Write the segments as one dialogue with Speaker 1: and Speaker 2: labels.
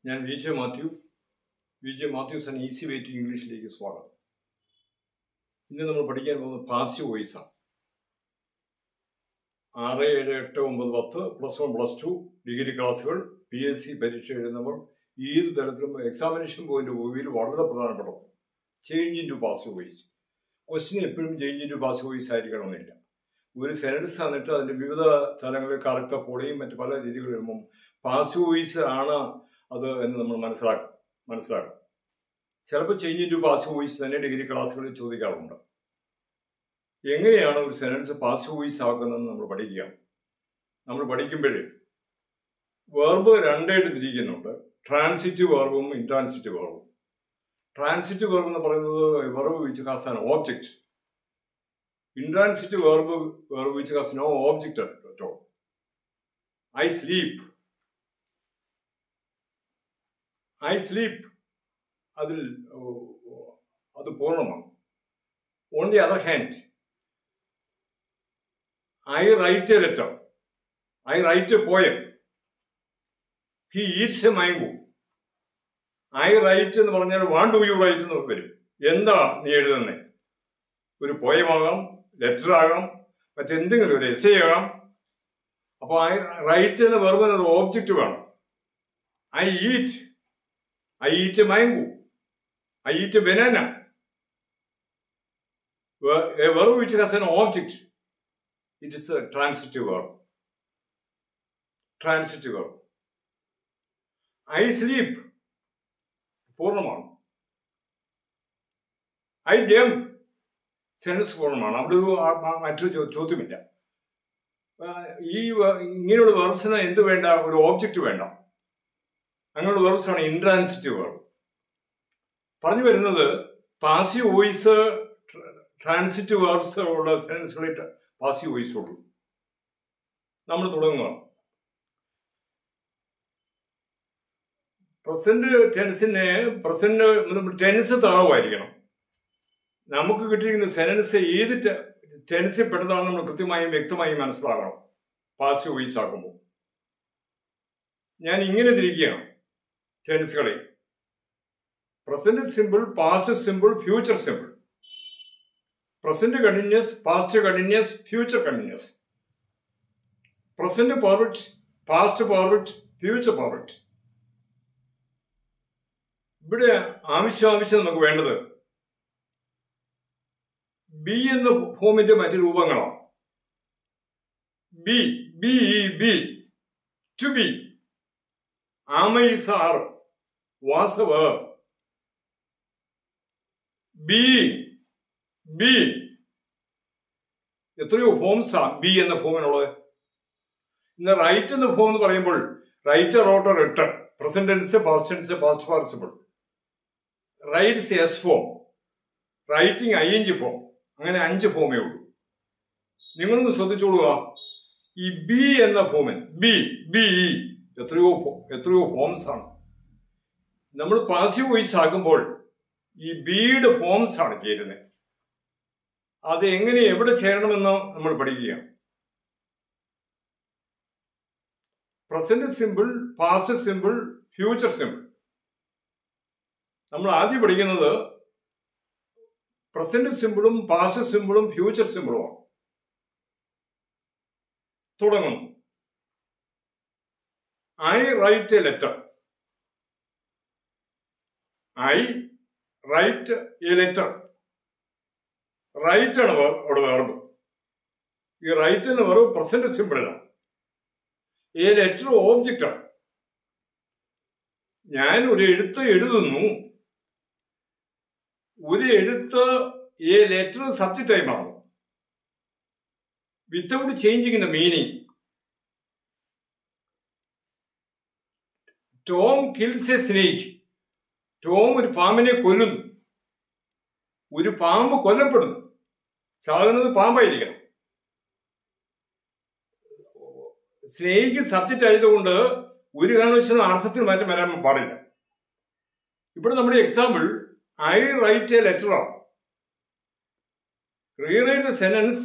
Speaker 1: ഞാൻ V J Mathew V J Mathews and easy way to ഇംഗ്ലീഷിലേക്ക് സ്വാഗതം ഇന്ന് നമ്മൾ പഠിക്കാൻ പോകുന്നത് പാസീവ് വോയിസാണ് ആറ് ഏഴ് എട്ട് ഒമ്പത് പത്ത് plus one plus two degree ക്ലാസ്സുകൾ പി എസ് സി പരീക്ഷ എഴുതുന്നവർ ഏത് തരത്തിലും എക്സാമിനേഷൻ പോയിന്റ് മൂവിയിൽ വളരെ പ്രധാനപ്പെട്ടത് change into passive voice question എപ്പോഴും change into passive voice ആയിരിക്കണമെന്നില്ല ഒരു സെനൻസ് തന്നിട്ട് അതിന്റെ വിവിധ തലങ്ങളിൽ കറക്റ്റ് ഫോളയും മറ്റു പല രീതികൾ വരുമ്പം പാസീവ് വോയിസ് ആണ് അത് എന്ന് നമ്മൾ മനസ്സിലാക്കും മനസ്സിലാക്കണം ചിലപ്പോൾ change into passive voice തന്നെ ഡിഗ്രി ക്ലാസ്സുകളിൽ ചോദിക്കാറുണ്ട് എങ്ങനെയാണ് ഒരു സെനൻസ് പാസീവ് വോയിസ് ആക്കുന്നതെന്ന് നമ്മൾ പഠിക്കുക നമ്മൾ പഠിക്കുമ്പോഴേ വേർബ് രണ്ടായിട്ട് തിരിക്കുന്നുണ്ട് ട്രാൻസിറ്റീവ് വേർബും ഇൻട്രാൻസിറ്റീവ് വേർബും ട്രാൻസിറ്റീവ് വേർബ് എന്ന് പറയുന്നത് verb which has an object intransitive verb verb which has no object at all I sleep I sleep അതിൽ അത് പൂർണ്ണമാണ് on the other hand I write a letter I write a poem he eats a mango I write എന്ന് പറഞ്ഞാൽ warn do you right എന്ന് വരും എന്താ നീ എഴുതുന്നത് ഒരു പോയമാകാം ലെറ്റർ ആകാം മറ്റെന്തെങ്കിലും ഒരു എസ് ആകാം അപ്പോൾ ഐ റൈറ്റ് എന്ന വെറുതെ ഒരു ഓബ്ജക്റ്റ് വേണം I eat I eat a mango I eat a banana a verb which has an object it is a transitive verb transitive verb i sleep പൂർണ്ണമാണ് ഐ ജംപ് സെൻസ് പൂർണ്ണമാണ് അവിടെ ഒരു മറ്റൊരു ചോദ്യമില്ല ഈ ഇങ്ങനെയുള്ള വെർബ്സിന് എന്ത് വേണ്ട ഒരു ഓബ്ജക്റ്റ് വേണ്ട അങ്ങനെയുള്ള വെർബ്സാണ് ഇൻട്രാൻസിറ്റീവ് വെർബ് പറഞ്ഞു വരുന്നത് പാസീവ് വോയിസ് ട്രാൻസിറ്റീവ് വേർബ്സ് ഉള്ള സെൻസുകളിൽ പാസീവ് വോയിസ് ഉള്ളൂ നമ്മൾ തുടങ്ങുക പ്രസന്റ് ടെൻസിന് പ്രസന്റ് ടെൻസ് തറവായിരിക്കണം നമുക്ക് കിട്ടിയിരിക്കുന്ന സെനൻസ് ഏത് ടെൻസിൽ പെട്ടതാണെന്ന് നമ്മൾ കൃത്യമായും വ്യക്തമായും മനസ്സിലാകണം പാസീവ് വോയിസ് ആക്കുമ്പോൾ ഞാൻ ഇങ്ങനെ തിരിക്കുകയാണ് ടെൻസുകളെ present simple past simple future simple present continuous past continuous future continuous present perfect past perfect future perfect ഇവിടെ ആവശ്യാവശ്യം നമുക്ക് വേണ്ടത് ബി എന്ന ഫോമിന്റെ മറ്റു രൂപങ്ങളാണ് be be be to be am is are was were be be എത്രയോ ഫോംസാ ബി എന്ന ഫോമിനുള്ളത് ഇന്ന് റൈറ്റ് എന്ന ഫോം എന്ന് പറയുമ്പോൾ write wrote written present tense past tense past participle writes S form writing I N G form അങ്ങനെ അഞ്ച് ഫോമേ ഉള്ളൂ നിങ്ങളൊന്ന് ശ്രദ്ധിച്ചോളുക ഈ ബി എന്ന ഫോമിന് ബി ബി എത്രയോ എത്രയോ ഫോംസ് ആണ് നമ്മൾ പാസീവ് വോയിസ് ആക്കുമ്പോൾ ഈ ബിയുടെ ഫോംസ് ആണ് ചേരുന്നത് അത് എങ്ങനെ എവിടെ ചേരണമെന്ന് നമ്മൾ പഠിക്കുകയാണ് present simple past simple future simple നമ്മൾ ആദ്യം പഠിക്കുന്നത് പ്രസന്റ് സിമ്പിളും പാസ്റ്റ് സിമ്പിളും ഫ്യൂച്ചർ സിമ്പിളുമാണ് തുടങ്ങുന്നു I write a letter I write a letter write ആണ് അവിടെ വേർബ് ഈ റൈറ്റ് എന്ന വെറും പ്രസന്റ് സിമ്പിളാണ് ഈ ലെറ്റർ ഓബ്ജക്റ്റ് ആണ് ഞാൻ ഒരു എഴുത്ത് എഴുതുന്നു ഒരു എഴുത്ത് ഈ ലെറ്റർ സബ്ജക്റ്റായി മാറും without changing the meaning Tom kills a snake Tom ഒരു പാമ്പിനെ കൊല്ലുന്നു ഒരു പാമ്പ് കൊല്ലപ്പെടുന്നു ചാകുന്നത് പാമ്പായിരിക്കണം സ്നേഹിക്ക് സബ്ജക്റ്റ് ആയതുകൊണ്ട് ഒരു കാരണവശാലും അർത്ഥത്തിൽ മാറ്റം വരാൻ പാടില്ല ഇവിടെ നമ്മുടെ example I write a letter ആണ് rewrite the sentence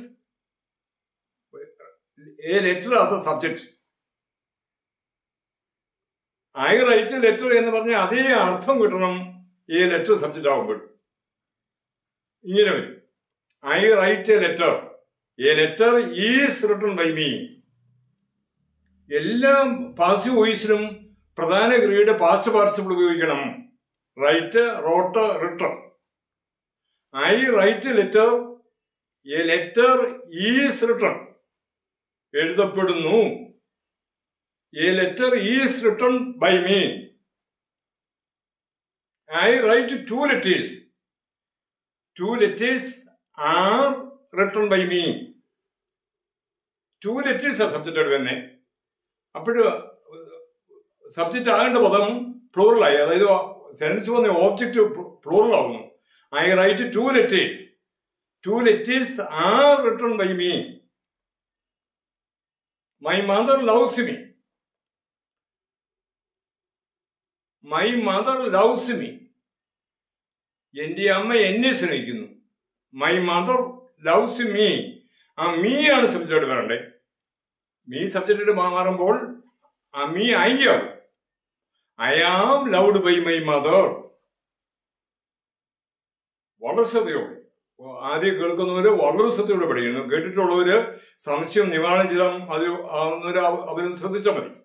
Speaker 1: a letter as a subject I write letter എന്ന് പറഞ്ഞാൽ അതേ അർത്ഥം കിട്ടണം ഈ ലെറ്റർ സബ്ജക്റ്റ് ആകുമ്പോൾ ഇങ്ങനെ വരും I write a letter a letter is written by me എല്ലാ പാസീവ് വോയിസിലും പ്രധാന ക്രിയയുടെ പാസ്റ്റ് പാർട്ടിസിപ്പിൾ ഉപയോഗിക്കണം write wrote written I write letter a letter is written എഴുതപ്പെടുന്നു a letter is written by me I write two letters two letters are written by me two letters ആ subject തന്നെ അപ്പോഴ് subject ആകേണ്ട പദം പ്ലൂറലായി അതായത് sense വന്ന object plural ആവുന്നു I write two letters two letters are written by me my mother loves me my mother loves me എന്റെ അമ്മ എന്നെ സ്നേഹിക്കുന്നു മൈ മദർ ലവ്സ് മീ ആ മീ ആണ് സബ്ജക്റ്റ് വരണ്ടേ മീ സബ്ജക്റ്റ് മാറുമ്പോൾ ആ മീ ഐ ആവും I am loved by my mother വളരെ ശ്രദ്ധയോടെ ആദ്യം കേൾക്കുന്നവര് വളരെ ശ്രദ്ധയോടെ പഠിക്കുന്നു കേട്ടിട്ടുള്ളവര് സംശയം നിവാരണം ചെയ്താൽ അത് ആവുന്നവര് അവരും ശ്രദ്ധിച്ചാൽ മതി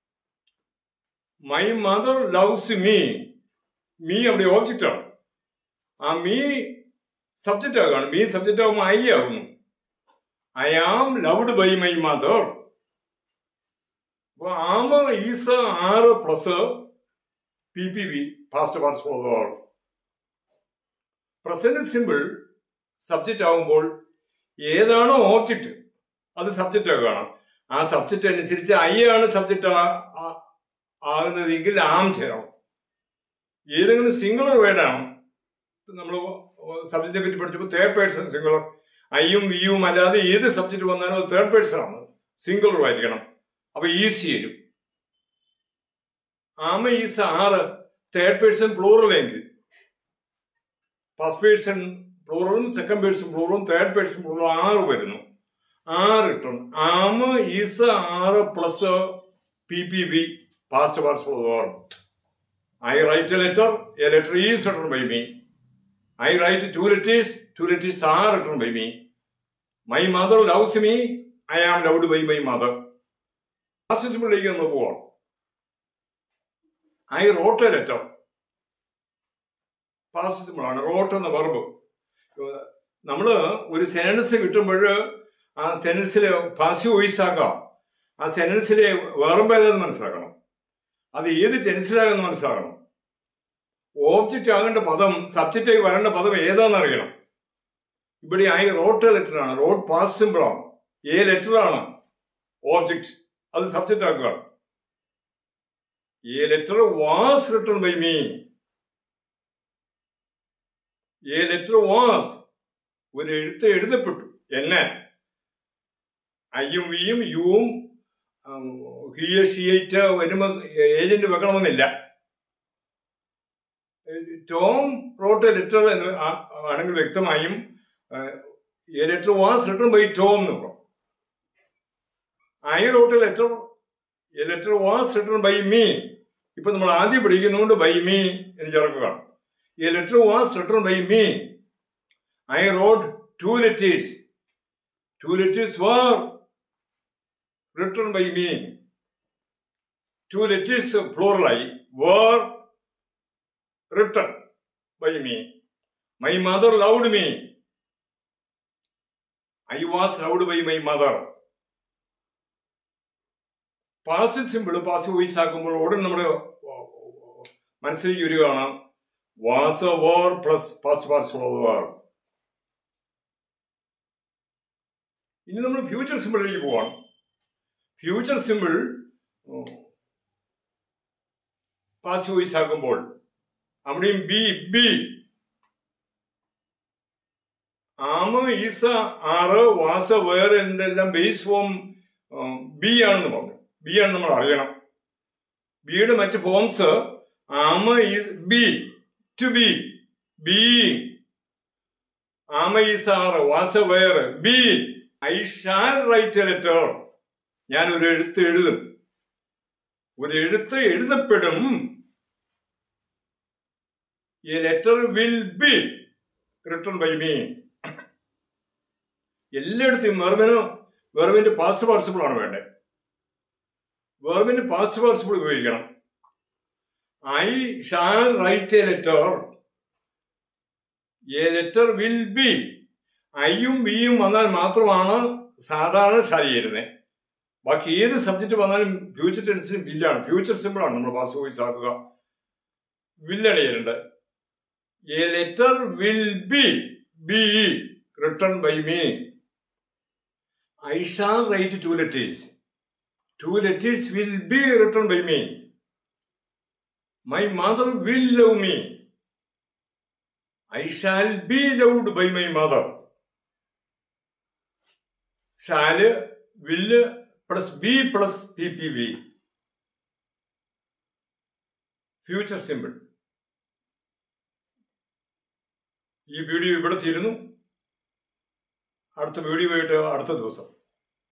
Speaker 1: my mother loves me me അവിടെ ഓബ്ജക്റ്റ് ആണ് ആ മീ സബ്ജക്റ്റ് ആകുകയാണ് മീ സബ്ജക്റ്റ് ആകുമ്പോൾ ഐ ആകുന്നു I am loved by my mother അപ്പൊ am is are plus P P V past parts present simple subject ആകുമ്പോൾ ഏതാണോ ഓബ്ജക്റ്റ് അത് സബ്ജക്റ്റ് ആകുകയാണ് ആ സബ്ജക്റ്റ് അനുസരിച്ച് ഐ ആണ് സബ്ജക്റ്റ് ആകുന്നതെങ്കിൽ ആം ചേരണം ഏതെങ്കിലും സിംഗുലർ വേർഡാണ് നമ്മൾ സബ്ജക്റ്റിനെ പറ്റി പഠിച്ചപ്പോൾ തേർഡ് പേഴ്സൺ സിംഗുലർ ഐയും വിയും അല്ലാതെ ഏത് സബ്ജക്റ്റ് വന്നാലും അത് തേർഡ് പേഴ്സൺ ആണ് സിംഗുലർ ആയിരിക്കണം അപ്പൊ ഈസി വരും am is are third person plural എങ്കിൽ ഫസ്റ്റ് പേഴ്സൺ പ്ലൂറലും സെക്കൻഡ് പേഴ്സൺ പ്ലൂറലും തേർഡ് പേഴ്സൺ പ്ലൂറലും ആറ് വരുന്നു ആറ് കിട്ടും am is are plus P P B past parts plural I write a letter a letter is written by me I write two letters two letters are written by me my mother loves me I am loved by my mother പാസിബിളിലേക്ക് നമ്മൾ പോവാം I wrote a letter possible ആണ് rote എന്ന verb നമ്മൾ ഒരു സെനൻസ് കിട്ടുമ്പോൾ ആ സെനൻസിലെ passive voice ആക്കാം ആ സെനൻസിലെ വെർബ് ഏതെന്ന് മനസ്സിലാക്കണം അത് ഏത് ടെൻസിലാകുമെന്ന് മനസ്സിലാക്കണം ഓബ്ജക്റ്റ് ആകേണ്ട പദം സബ്ജക്റ്റായി വരേണ്ട പദം ഏതാണെന്ന് അറിയണം ഇവിടെ ഐ റോട്ട് ലെറ്റർ ആണ് റോഡ് പാസ് സിമ്പിൾ ആണ് ഏ ലെറ്റർ ആണ് ഓബ്ജക്റ്റ് അത് സബ്ജക്റ്റ് ആക്കുക a letter was written by me a letter was ഒരു എഴുത്ത് എഴുതപ്പെട്ടു എന്നെ ഐയും വിയും യുവും ഹിയ ഷിയറ്റ് വരുമ്പോൾ ഏജന്റ് വെക്കണമെന്നില്ല ടോം റോട്ട് ലെറ്റർ എന്ന് ആണെങ്കിൽ വ്യക്തമായും a letter was written by Tom എന്ന് പറയും I wrote letter a letter was written by me ഇപ്പൊ നമ്മൾ ആദ്യം പഠിക്കുന്നതുകൊണ്ട് ബൈ മീ എന്ന് ചേർക്കുക a letter was written by me I wrote two letters two letters were written by me two letters പ്ലൂറലായി were written by me my mother loved me I was loved by my mother past simple past voice ആക്കുമ്പോൾ ഉടൻ നമ്മുടെ മനസ്സിലേക്ക് വരികയാണ് was were plus past past were ഇനി നമ്മൾ future സിമ്പിളിലേക്ക് പോവാണ് future simple past voice ആക്കുമ്പോൾ അവിടെയും ബി ബി ആമ ഈസ ആറ് വാസ വേറെ എന്തെല്ലാം ബേസ് ഫോം ബി ആണെന്ന് പറഞ്ഞു ബി ആണ് നമ്മൾ അറിയണം ബിയുടെ മറ്റ് forms am is be to be being am is are was were be I shall write a letter ഞാൻ ഒരു എഴുത്ത് എഴുതും ഒരു എഴുത്ത് എഴുതപ്പെടും a letter will be written by me എല്ലായിടത്തും വെർബിന് വെർബിന്റെ പാസ്റ്റ് പാർട്ടിസിപ്പിൾ ആണ് വേണ്ടത് വെർബിന്റെ പാസ്റ്റ് പാർട്ടിസിപ്പിൾ ഉപയോഗിക്കണം I shall write a letter a letter will be ഐയും ബിയും വന്നാൽ മാത്രമാണ് സാധാരണ ഷാൽ ചെയ്യുന്നത് ബാക്കി ഏത് സബ്ജക്റ്റ് വന്നാലും ഫ്യൂച്ചർ ടെൻസിലും വില്ലാണ് ഫ്യൂച്ചർ സിമ്പിൾ ആണ് നമ്മൾ പാസ് വോയിസ് ആക്കുക വില്ലാണ് ചെയ്യേണ്ടത് a letter will be be written by me I shall write two letters two letters will be written by me my mother will love me I shall be loved by my mother shall will plus be plus P P V future simple ഈ video ഇവിടെ തീരുന്നു അടുത്ത video ആയിട്ട് അടുത്ത ദിവസം